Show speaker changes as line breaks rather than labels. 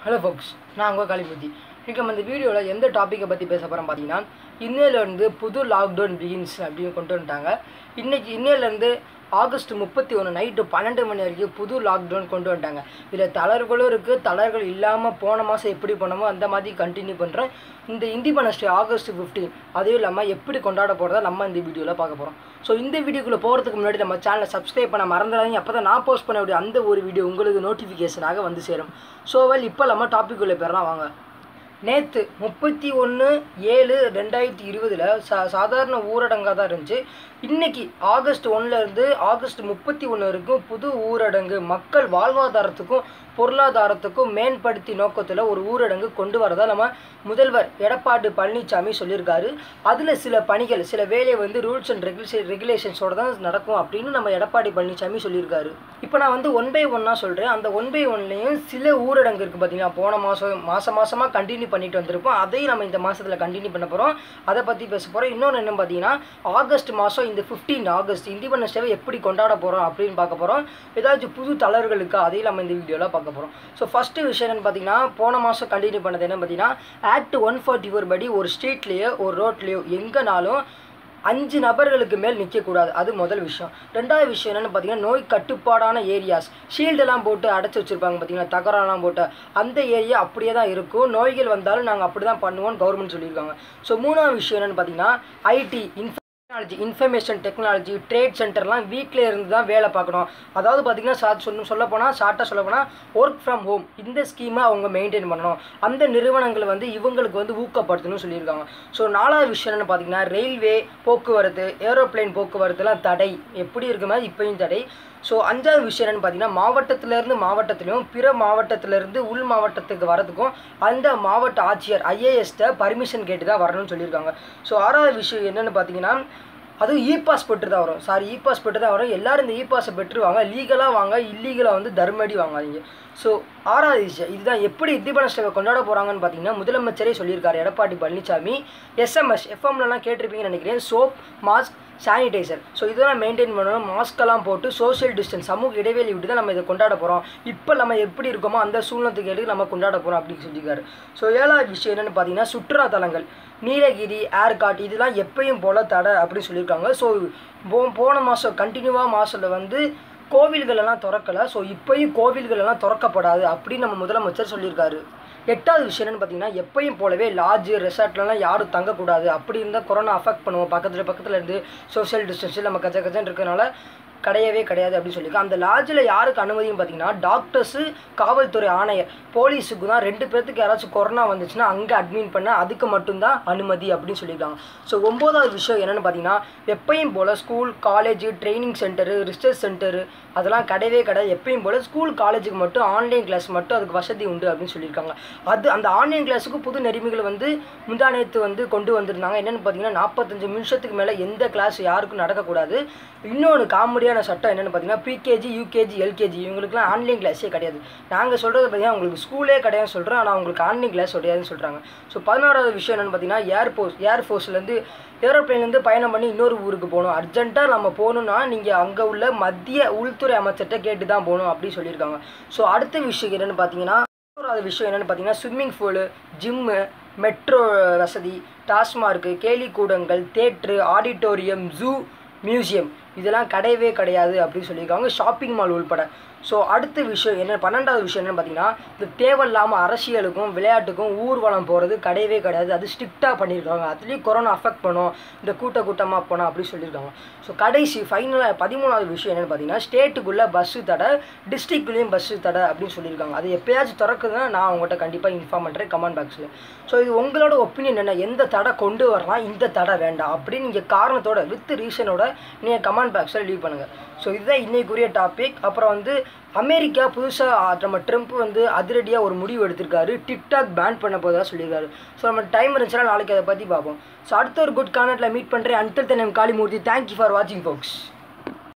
hello ஃபோக்ஸ் நான் உங்கள் காளிமூர்த்தி இன்றைக்கி நம்ம இந்த வீடியோவில் எந்த டாப்பிக்கை பற்றி பேச போகிறோம் பார்த்தீங்கன்னா இன்னையிலேருந்து புது லாக்டவுன் பிகின்ஸ் அப்படின்னு கொண்டு வந்துட்டாங்க இன்றைக்கி இன்னையிலேருந்து ஆகஸ்ட் முப்பத்தி ஒன்று நைட்டு பன்னெண்டு மணி வரைக்கும் புது லாக்டவுன் கொண்டு வந்துட்டாங்க இதில் தளர்களும் இருக்குது தளர்கள் இல்லாமல் போன மாதம் எப்படி போனோமோ அந்த மாதிரி கண்டினியூ பண்ணுறேன் இந்த இண்டிபெண்டன்ஸ் டே ஆகஸ்ட் ஃபிஃப்டீன் அதுவும் இல்லாமல் எப்படி கொண்டாட போகிறதா நம்ம இந்த வீடியோவில் பார்க்க போகிறோம் ஸோ இந்த வீடியோக்குள்ளே போகிறதுக்கு முன்னாடி நம்ம சேனலை சப்ஸ்கிரைப் பண்ண மறந்துடாதீங்க அப்போ தான் நான் போஸ்ட் பண்ணக்கூடிய அந்த ஒரு வீடியோ உங்களுக்கு நோட்டிஃபிகேஷனாக வந்து சேரும் ஸோ வெல் இப்போ நம்ம டாபிக் உள்ள பேரலாம் வாங்க நேற்று முப்பத்தி ஒன்று ஏழு ரெண்டாயிரத்தி இருபதில் சா சாதாரண ஊரடங்காக தான் இருந்துச்சு இன்னைக்கு ஆகஸ்ட் ஒன்றுலேருந்து ஆகஸ்ட் முப்பத்தி ஒன்று வரைக்கும் புது ஊரடங்கு மக்கள் வாழ்வாதாரத்துக்கும் பொருளாதாரத்துக்கும் மேம்படுத்தி நோக்கத்தில் ஒரு ஊரடங்கு கொண்டு வரதா நம்ம முதல்வர் எடப்பாடி பழனிசாமி சொல்லியிருக்காரு அதில் சில பணிகள் சில வேலையை வந்து ரூல்ஸ் அண்ட் ரெகுலேஷன் ரெகுலேஷன்ஸோட தான் நடக்கும் அப்படின்னு நம்ம எடப்பாடி பழனிசாமி சொல்லியிருக்காரு இப்போ நான் வந்து ஒன் பை ஒன்னாக சொல்கிறேன் அந்த ஒன் பை ஒன்லேயும் சில ஊரடங்கு இருக்குது பார்த்தீங்கன்னா போன மாதம் மாதம் மாதமாக கண்டினியூ பண்ணிட்டு வந்திருப்போம் அதையும் நம்ம இந்த மாதத்தில் கண்டினியூ பண்ண போகிறோம் அதை பற்றி பேச போகிறோம் இன்னொன்று என்ன பார்த்தீங்கன்னா ஆகஸ்ட் மாதம் இந்த ஃபிஃப்டீன் ஆகஸ்ட் இண்டிபெண்டன்ஸ் டேவை எப்படி கொண்டாட போகிறோம் அப்படின்னு பார்க்க போகிறோம் ஏதாச்சும் புது தளர்களுக்கு அதையும் நம்ம இந்த வீடியோவில் பார்க்க போகிறோம் ஸோ ஃபஸ்ட்டு விஷயம் என்னன்னு பார்த்தீங்கன்னா போன மாதம் கண்டினியூ பண்ணது என்ன பார்த்தீங்கன்னா ஆக்ட் ஒன் ஃபார்ட்டி ஃபோர் படி ஒரு ஸ்ட்ரீட்லேயோ ஒரு ரோட்லேயோ எங்கேனாலும் அஞ்சு நபர்களுக்கு மேல் நிற்கக்கூடாது அது முதல் விஷயம் ரெண்டாவது விஷயம் என்னென்னு பார்த்தீங்கன்னா நோய் கட்டுப்பாடான ஏரியாஸ் ஷீல்டெல்லாம் போட்டு அடைச்சி வச்சுருப்பாங்க பார்த்தீங்கன்னா தகராலாம் போட்டு அந்த ஏரியா அப்படியே தான் இருக்கும் நோய்கள் வந்தாலும் நாங்கள் அப்படி தான் பண்ணுவோம்னு கவர்மெண்ட் சொல்லியிருக்காங்க ஸோ மூணாவது விஷயம் என்னென்னு பார்த்தீங்கன்னா ஐடி இன்ஃப டெக்னாலஜி இன்ஃபர்மேஷன் டெக்னாலஜி ட்ரேட் சென்டர்லாம் வீட்டில் இருந்து தான் வேலை பார்க்கணும் அதாவது பார்த்தீங்கன்னா சா சொல்ல சொல்ல போனால் ஷார்ட்டாக சொல்ல போனால் ஒர்க் ஃப்ரம் ஹோம் இந்த ஸ்கீமை அவங்க மெயின்டைன் பண்ணணும் அந்த நிறுவனங்கள் வந்து இவங்களுக்கு வந்து ஊக்கப்படுத்தணும்னு சொல்லியிருக்காங்க ஸோ நாலாவது விஷயம் என்னென்னு பார்த்தீங்கன்னா ரயில்வே போக்குவரத்து ஏரோப்ளேன் போக்குவரத்துலாம் தடை எப்படி இருக்குமே இப்பயும் தடை ஸோ அஞ்சாவது விஷயம் என்னென்னு பார்த்தீங்கன்னா மாவட்டத்திலேருந்து மாவட்டத்திலையும் பிற மாவட்டத்திலேருந்து உள் மாவட்டத்துக்கு வரதுக்கும் அந்த மாவட்ட ஆட்சியர் ஐஏஎஸ்ட்டை பர்மிஷன் கேட்டு தான் வரணும்னு சொல்லியிருக்காங்க ஸோ ஆறாவது விஷயம் என்னென்னு பார்த்தீங்கன்னா அதுவும் இ பாஸ் பெற்று தான் வரும் சாரி இ பாஸ் பெற்று தான் வரும் எல்லாரும் இந்த இ பாஸை பெற்றுவாங்க லீகலாக வாங்க இல்லீகலாக வந்து தர்மடி வாங்காதீங்க ஸோ ஆறாவது விஷயம் இதுதான் எப்படி இண்டிபெண்டன்ஸ் டேவை கொண்டாட போகிறாங்கன்னு பார்த்தீங்கன்னா முதலமைச்சரே சொல்லியிருக்காரு எடப்பாடி பழனிசாமி எஸ்எம்எஸ் எஃப்எம்லலாம் கேட்டிருப்பீங்கன்னு நினைக்கிறேன் சோப் மாஸ்க் சானிடைசர் ஸோ இதெல்லாம் மெயின்டைன் பண்ணணும் மாஸ்க்கெல்லாம் போட்டு சோஷியல் டிஸ்டன்ஸ் சமூக இடைவெளி விட்டு தான் நம்ம இதை கொண்டாட போகிறோம் இப்போ நம்ம எப்படி இருக்கோமோ அந்த சூழ்நிலைக்கு எடுத்து நம்ம கொண்டாட போகிறோம் அப்படின்னு சொல்லியிருக்காரு ஸோ ஏழாவது விஷயம் என்னென்னு பார்த்தீங்கன்னா சுற்றுலா தலங்கள் நீலகிரி ஏர்காட் இதெல்லாம் எப்பயும் போல் தடை அப்படின்னு சொல்லியிருக்காங்க ஸோ போ போன மாதம் கண்டினியூவாக மாதத்தில் வந்து கோவில்கள் எல்லாம் திறக்கலை ஸோ இப்போயும் கோவில்கள் எல்லாம் திறக்கப்படாது அப்படின்னு நம்ம முதலமைச்சர் சொல்லியிருக்காரு எட்டாவது விஷயம் என்னன்னு பார்த்தீங்கன்னா எப்பயும் போலவே லாட்ஜு ரெசார்ட்லலாம் யாரும் தங்கக்கூடாது அப்படி இருந்தால் கொரோனா அஃபெக்ட் பண்ணுவோம் பக்கத்தில் பக்கத்தில் இருந்து சோஷியல் டிஸ்டன்ஸில் நம்ம கச்ச கச்சன்னு இருக்கிறனால கிடையவே கிடையாது அப்படின்னு சொல்லியிருக்காங்க அந்த லாட்ஜில் யாருக்கு அனுமதியும் பார்த்தீங்கன்னா டாக்டர்ஸு காவல்துறை ஆணையர் போலீஸுக்கு தான் ரெண்டு பேர்த்துக்கு யாராச்சும் கொரோனா வந்துச்சுன்னா அங்கே அட்மிட் பண்ண அதுக்கு மட்டும்தான் அனுமதி அப்படின்னு சொல்லியிருக்காங்க ஸோ ஒம்போதாவது விஷயம் என்னென்னு பார்த்தீங்கன்னா எப்பயும் போல் school college training centre research centre அதெல்லாம் கிடையவே கிடையாது எப்பயும் போல் ஸ்கூல் காலேஜுக்கு மட்டும் ஆன்லைன் கிளாஸ் மட்டும் அதுக்கு வசதி உண்டு அப்படின்னு சொல்லியிருக்காங்க அது அந்த ஆன்லைன் கிளாஸுக்கு புது நெறிமுறைகள் வந்து முந்தானேத்து வந்து கொண்டு வந்திருந்தாங்க என்னென்னு பார்த்தீங்கன்னா நாற்பத்தஞ்சு நிமிஷத்துக்கு மேலே எந்த கிளாஸ் யாருக்கும் நடக்கக்கூடாது இன்னொன்று காமெடியான சட்டம் என்னென்னு பார்த்தீங்கன்னா ப்ரீகேஜி யூகேஜி எல்கேஜி இவங்களுக்குலாம் ஆன்லைன் கிளாஸே கிடையாது நாங்கள் சொல்கிறது பார்த்தீங்கன்னா உங்களுக்கு ஸ்கூலே கிடையாதுன்னு சொல்கிறோம் ஆனால் உங்களுக்கு ஆன்லைன் கிளாஸ் கிடையாதுன்னு சொல்கிறாங்க ஸோ பதினாறாவது விஷயம் என்னென்னு பார்த்தீங்கன்னா ஏர்ஃபோர்ஸ் ஏர்ஃபோர்ஸ்லேருந்து ஏரோப்ளேன்லேருந்து பயணம் பண்ணி இன்னொரு ஊருக்கு போகணும் அர்ஜென்ட்டாக நம்ம போகணுன்னா நீங்கள் அங்கே உள்ள மத்திய உள்துறை அமைச்சர்கிட்ட கேட்டு தான் போகணும் அப்படின்னு சொல்லியிருக்காங்க ஸோ அடுத்த விஷயம் என்னென்னு பார்த்தீங்கன்னா பதினோராவது விஷயம் என்னென்னு பார்த்தீங்கன்னா ஸ்விம்மிங் பூலு ஜிம்மு மெட்ரோ வசதி டாஸ்மார்க்கு கேலிக்கூடங்கள் தேட்ரு ஆடிட்டோரியம் ஜூ மியூசியம் இதெல்லாம் கிடையவே கிடையாது அப்படின்னு சொல்லியிருக்காங்க ஷாப்பிங் மால் உள்பட ஸோ அடுத்த விஷயம் என்ன பன்னெண்டாவது விஷயம் என்னென்னு பார்த்தீங்கன்னா இந்த தேவையில்லாமல் அரசியலுக்கும் விளையாட்டுக்கும் ஊர்வலம் போகிறது கிடையவே கிடையாது அது ஸ்ட்ரிக்டாக பண்ணியிருக்காங்க அதுலேயும் கொரோனா அஃபெக்ட் பண்ணும் இந்த கூட்ட கூட்டமாக போனோம் அப்படின்னு சொல்லியிருக்காங்க ஸோ கடைசி ஃபைனலாக பதிமூணாவது விஷயம் என்னென்னு பார்த்தீங்கன்னா ஸ்டேட்டுக்குள்ளே பஸ்ஸு தடை டிஸ்ட்ரிக்ட்லேயும் பஸ்ஸு தடை அப்படின்னு சொல்லியிருக்காங்க அது எப்பயாச்சும் திறக்குதுன்னா நான் உங்கள்கிட்ட கண்டிப்பாக இன்ஃபார்ம் பண்ணுறேன் கமெண்ட் பாக்ஸில் ஸோ இது உங்களோட ஒப்பீனியன் என்ன எந்த தடை கொண்டு வரலாம் இந்த தடை வேண்டாம் அப்படின்னு நீங்கள் காரணத்தோட வித் ரீசனோட நீங்கள் கமெண்ட் பாக்ஸில் லீவ் பண்ணுங்கள் ஸோ இதுதான் இன்னைக்குரிய டாபிக் அப்புறம் வந்து அமெரிக்கா புதுசாக நம்ம ட்ரம்ப் வந்து அதிரடியாக ஒரு முடிவு எடுத்திருக்காரு டிக்டாக் பேன் பண்ண போதா சொல்லியிருக்காரு ஸோ நம்ம டைம் இருந்துச்சுன்னா நாளைக்கு அதை பற்றி பார்ப்போம் ஸோ அடுத்த ஒரு குட் கானட்டில் மீட் பண்ணுறேன் until then Kalimurthy thank you for வாட்சிங் ஃபோக்ஸ்